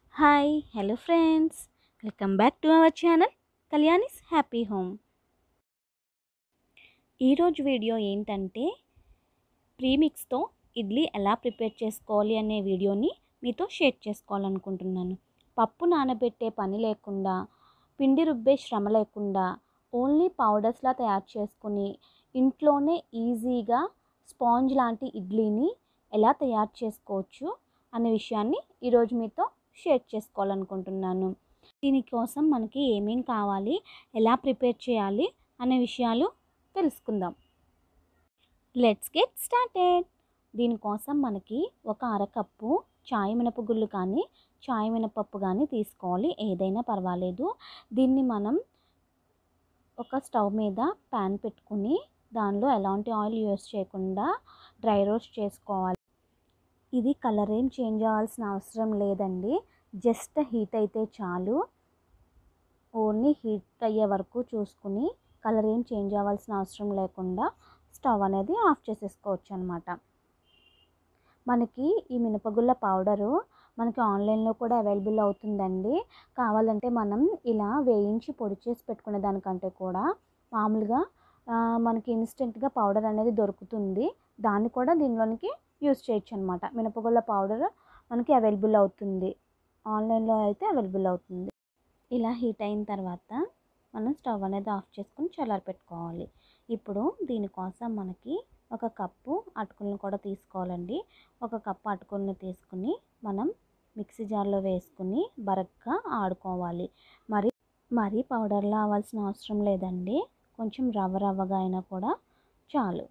hi hello friends welcome back to our channel Kalyani's happy home ఈరోజు video ఏంటంటే ప్రీమిక్స్తో ఇడ్లీ ఎలా ప్రిపేర్ చేసుకోవాలి అనే వీడియోని మీతో షేర్ చేసుకోవాలనుకుంటున్నాను పప్పు నానబెట్టే పని లేకుండా పిండి రుబ్బే శ్రమ లేకుండా ఓన్లీ పౌడర్స్లా తయారు చేసుకుని ఇంట్లోనే ఈజీగా స్పాంజ్ లాంటి ఇడ్లీని ఎలా తయారు చేసుకోవచ్చు అనే విషయాన్ని ఈరోజు మీతో షేర్ చేసుకోవాలనుకుంటున్నాను దీనికోసం మనకి ఏమేం కావాలి ఎలా ప్రిపేర్ చేయాలి అనే విషయాలు తెలుసుకుందాం లెట్స్ గెట్ స్టార్టెడ్ దీనికోసం మనకి ఒక అరకప్పు చాయ్ మినపగుళ్ళు కానీ చాయ్ మినపప్పు కానీ తీసుకోవాలి ఏదైనా పర్వాలేదు దీన్ని మనం ఒక స్టవ్ మీద ప్యాన్ పెట్టుకుని దానిలో ఎలాంటి ఆయిల్ యూస్ చేయకుండా డ్రై రోస్ట్ చేసుకోవాలి ఇది కలర్ ఏం చేంజ్ అవ్వాల్సిన అవసరం లేదండి జస్ట్ హీట్ అయితే చాలు ఓన్లీ హీట్ అయ్యే వరకు చూసుకుని కలర్ ఏం చేంజ్ అవ్వాల్సిన అవసరం లేకుండా స్టవ్ అనేది ఆఫ్ చేసేసుకోవచ్చు అనమాట మనకి ఈ మినపగుళ్ళ పౌడరు మనకి ఆన్లైన్లో కూడా అవైలబుల్ అవుతుందండి కావాలంటే మనం ఇలా వేయించి పొడి చేసి పెట్టుకునే దానికంటే కూడా మామూలుగా మనకి ఇన్స్టెంట్గా పౌడర్ అనేది దొరుకుతుంది దాన్ని కూడా దీనిలోనికి యూస్ చేయొచ్చు అనమాట మినపగుళ్ళ పౌడర్ మనకి అవైలబుల్ అవుతుంది ఆన్లైన్లో అయితే అవైలబుల్ అవుతుంది ఇలా హీట్ అయిన తర్వాత మనం స్టవ్ అనేది ఆఫ్ చేసుకుని చల్లారి పెట్టుకోవాలి ఇప్పుడు దీనికోసం మనకి ఒక కప్పు అటుకులను కూడా తీసుకోవాలండి ఒక కప్పు అటుకులను తీసుకుని మనం మిక్సీ జార్లో వేసుకుని బరగ్గా ఆడుకోవాలి మరి మరీ పౌడర్లా అవ్వాల్సిన అవసరం లేదండి కొంచెం రవ్వ రవ్వగా అయినా కూడా చాలు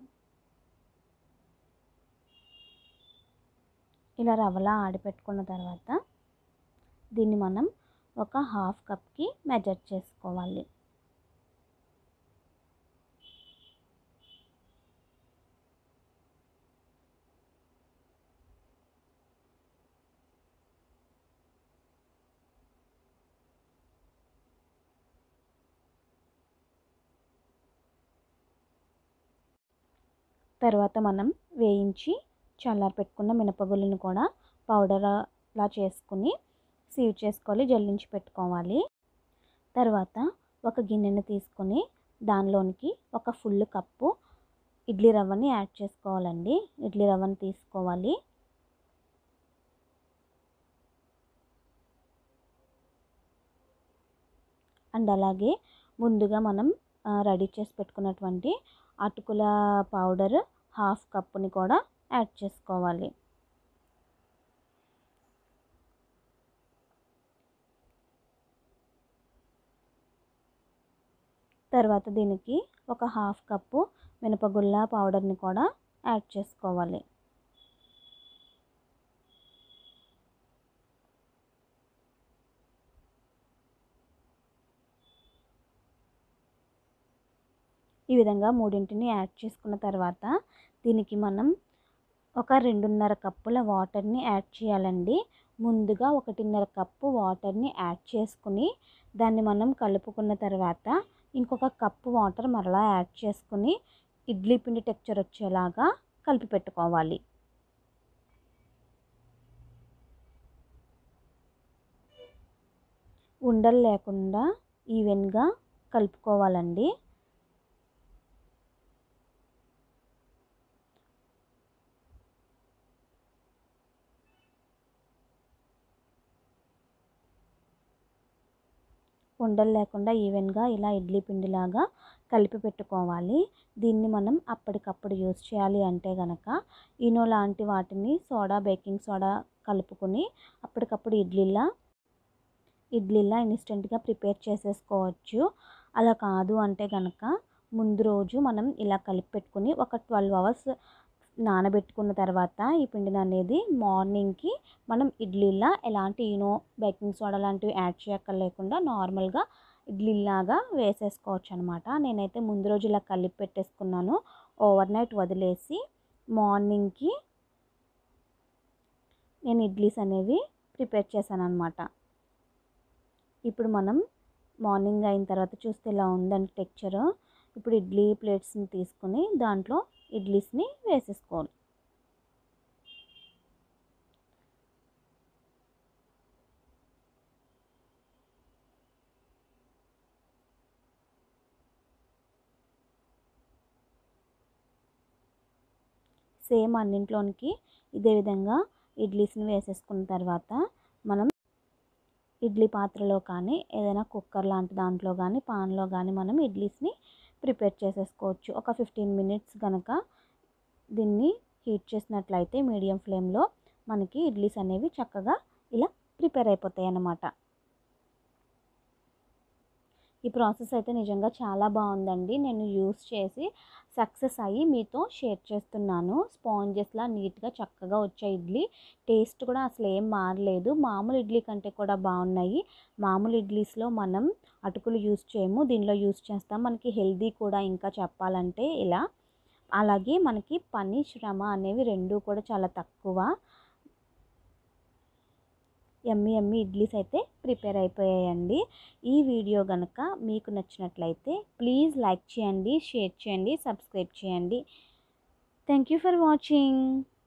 ఇలా రవ్వలా ఆడిపెట్టుకున్న తర్వాత దీన్ని మనం ఒక హాఫ్ కప్కి మెజర్ చేసుకోవాలి తర్వాత మనం వేయించి చల్లారి పెట్టుకున్న మినపగుళ్ళని కూడా పౌడర్లా చేసుకుని సీవ్ చేసుకోవాలి జల్లించి పెట్టుకోవాలి తర్వాత ఒక గిన్నెని తీసుకొని దానిలోనికి ఒక ఫుల్ కప్పు ఇడ్లీ రవ్వని యాడ్ చేసుకోవాలండి ఇడ్లీ రవ్వని తీసుకోవాలి అండ్ అలాగే ముందుగా మనం రెడీ చేసి పెట్టుకున్నటువంటి అటుకుల పౌడర్ హాఫ్ కప్పుని కూడా యాడ్ చేసుకోవాలి తర్వాత దీనికి ఒక హాఫ్ కప్పు మినపగుళ్ళ పౌడర్ని కూడా యాడ్ చేసుకోవాలి ఈ విధంగా మూడింటిని యాడ్ చేసుకున్న తర్వాత దీనికి మనం ఒక రెండున్నర కప్పుల వాటర్ని యాడ్ చేయాలండి ముందుగా ఒకటిన్నర కప్పు వాటర్ని యాడ్ చేసుకుని దాన్ని మనం కలుపుకున్న తర్వాత ఇంకొక కప్పు వాటర్ మరలా యాడ్ చేసుకుని ఇడ్లీ పిండి టెక్చర్ వచ్చేలాగా కలిపి పెట్టుకోవాలి ఉండలు లేకుండా ఈవెన్గా కలుపుకోవాలండి ఉండలు లేకుండా ఈవెన్గా ఇలా ఇడ్లీ పిండిలాగా కలిపి పెట్టుకోవాలి దీన్ని మనం అప్పటికప్పుడు యూస్ చేయాలి అంటే కనుక ఈనో లాంటి వాటిని సోడా బేకింగ్ సోడా కలుపుకొని అప్పటికప్పుడు ఇడ్లీలా ఇడ్లీలా ఇన్స్టెంట్గా ప్రిపేర్ చేసేసుకోవచ్చు అలా కాదు అంటే కనుక ముందు రోజు మనం ఇలా కలిపి పెట్టుకుని ఒక ట్వెల్వ్ అవర్స్ నానబెట్టుకున్న తర్వాత ఈ పిండిని అనేది మార్నింగ్కి మనం ఇడ్లీలా ఎలాంటి ఈనో బేకింగ్ సోడా లాంటివి యాడ్ చేయక్కర్లేకుండా నార్మల్గా ఇడ్లీలాగా వేసేసుకోవచ్చు అనమాట నేనైతే ముందు రోజు ఇలా కలిపి పెట్టేసుకున్నాను ఓవర్ నైట్ వదిలేసి మార్నింగ్కి నేను ఇడ్లీస్ అనేవి ప్రిపేర్ చేశాను అనమాట ఇప్పుడు మనం మార్నింగ్ అయిన తర్వాత చూస్తే ఇలా ఉందండి టెక్చర్ ఇప్పుడు ఇడ్లీ ప్లేట్స్ని తీసుకుని దాంట్లో ఇడ్లీస్ని వేసేసుకోవాలి సేమ్ అన్నింట్లోనికి ఇదే విధంగా ఇడ్లీస్ని వేసేసుకున్న తర్వాత మనం ఇడ్లీ పాత్రలో కానీ ఏదైనా కుక్కర్ లాంటి దాంట్లో కానీ పాన్లో కానీ మనం ఇడ్లీస్ని ప్రిపేర్ చేసేసుకోవచ్చు ఒక ఫిఫ్టీన్ మినిట్స్ కనుక దీన్ని హీట్ చేసినట్లయితే మీడియం ఫ్లేమ్లో మనకి ఇడ్లీస్ అనేవి చక్కగా ఇలా ప్రిపేర్ అయిపోతాయి అన్నమాట ఈ ప్రాసెస్ అయితే నిజంగా చాలా బాగుందండి నేను యూస్ చేసి సక్సెస్ అయ్యి మీతో షేర్ చేస్తున్నాను స్పాంజెస్లా నీట్గా చక్కగా వచ్చే ఇడ్లీ టేస్ట్ కూడా అసలు ఏం మారలేదు మామూలు ఇడ్లీ కంటే కూడా బాగున్నాయి మామూలు ఇడ్లీస్లో మనం అటుకులు యూస్ చేయము దీనిలో యూస్ చేస్తాం మనకి హెల్దీ కూడా ఇంకా చెప్పాలంటే ఇలా అలాగే మనకి పని శ్రమ అనేవి రెండు కూడా చాలా తక్కువ ఎమ్మి ఎమ్మి ఇడ్లీస్ అయితే ప్రిపేర్ అయిపోయాయండి ఈ వీడియో కనుక మీకు నచ్చినట్లయితే ప్లీజ్ లైక్ చేయండి షేర్ చేయండి సబ్స్క్రైబ్ చేయండి థ్యాంక్ యూ ఫర్ వాచింగ్